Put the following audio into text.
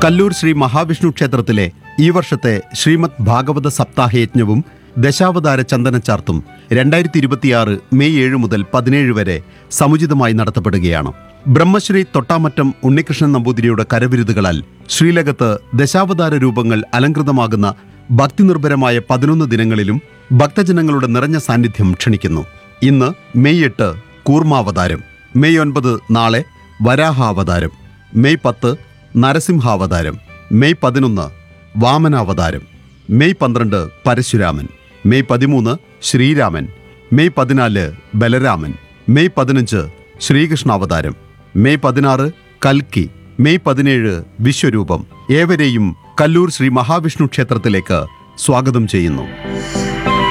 കല്ലൂർ ശ്രീ മഹാവിഷ്ണു ക്ഷേത്രത്തിലെ ഈ വർഷത്തെ ശ്രീമദ് ഭാഗവത സപ്താഹയജ്ഞവും ദശാവതാര ചന്ദനച്ചാർത്തും രണ്ടായിരത്തി ഇരുപത്തിയാറ് മെയ് ഏഴ് മുതൽ പതിനേഴ് വരെ സമുചിതമായി നടത്തപ്പെടുകയാണ് ബ്രഹ്മശ്രീ തൊട്ടാമറ്റം ഉണ്ണികൃഷ്ണൻ നമ്പൂതിരിയുടെ കരവിരുതുകളാൽ ശ്രീലകത്ത് ദശാവതാര രൂപങ്ങൾ അലങ്കൃതമാകുന്ന ഭക്തിനിർഭരമായ പതിനൊന്ന് ദിനങ്ങളിലും ഭക്തജനങ്ങളുടെ നിറഞ്ഞ സാന്നിധ്യം ക്ഷണിക്കുന്നു ഇന്ന് മെയ് എട്ട് കൂർമാവതാരം മെയ് ഒൻപത് നാളെ വരാഹാവതാരം മെയ് പത്ത് നരസിംഹാവതാരം മെയ് പതിനൊന്ന് വാമനാവതാരം മെയ് പന്ത്രണ്ട് പരശുരാമൻ മെയ് പതിമൂന്ന് ശ്രീരാമൻ മെയ് പതിനാല് ബലരാമൻ മെയ് പതിനഞ്ച് ശ്രീകൃഷ്ണാവതാരം മെയ് പതിനാറ് കൽക്കി മെയ് പതിനേഴ് വിശ്വരൂപം ഏവരെയും കല്ലൂർ ശ്രീ മഹാവിഷ്ണു ക്ഷേത്രത്തിലേക്ക് സ്വാഗതം ചെയ്യുന്നു